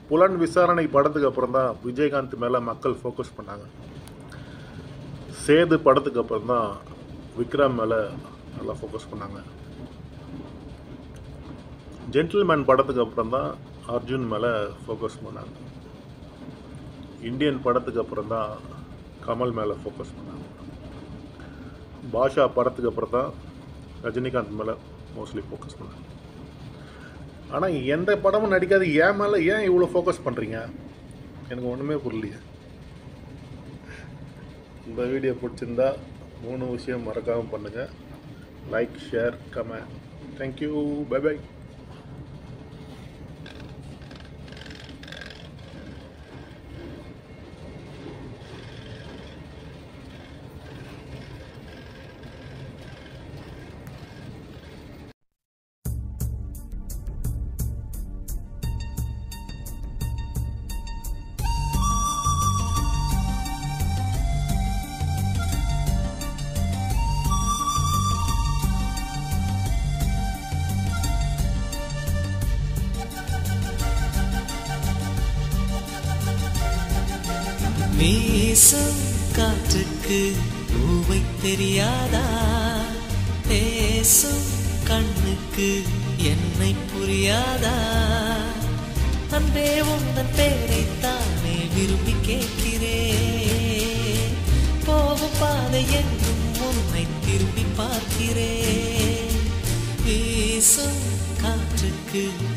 புலன் விசாரணை படத்துக்கு அப்புறம் தான் விஜயகாந்த் மேலே மக்கள் ஃபோக்கஸ் பண்ணாங்க சேது படத்துக்கு அப்புறம் தான் விக்ரம் மேலே நல்லா ஃபோக்கஸ் பண்ணாங்க ஜென்டில்மேன் படத்துக்கு அப்புறம் தான் அர்ஜுன் மேலே ஃபோக்கஸ் பண்ணாங்க இந்தியன் படத்துக்கு அப்புறம் தான் கமல் மேலே ஃபோக்கஸ் பண்ணாங்க பாஷா படத்துக்கு அப்புறம் தான் ரஜினிகாந்த் மேலே மோஸ்ட்லி ஃபோக்கஸ் பண்ணாங்க ஆனால் எந்த படமும் நடிக்காது ஏன் மேலே ஏன் இவ்வளோ ஃபோக்கஸ் பண்ணுறீங்க எனக்கு ஒன்றுமே புரியலையே இந்த வீடியோ பிடிச்சிருந்தா மூணு விஷயம் மறக்காமல் பண்ணுங்கள் like share comment thank you bye bye வீசும் காற்றுக்கு பூவை தெரியாதா பேசும் கண்ணுக்கு என்னை புரியாதா அன்பே உந்தன் பேரைத்தானே விரும்பி கேட்கிறேன் போகும் பாதை எங்கும் உன்னை திரும்பி பார்க்கிறேன் வீசும் காற்றுக்கு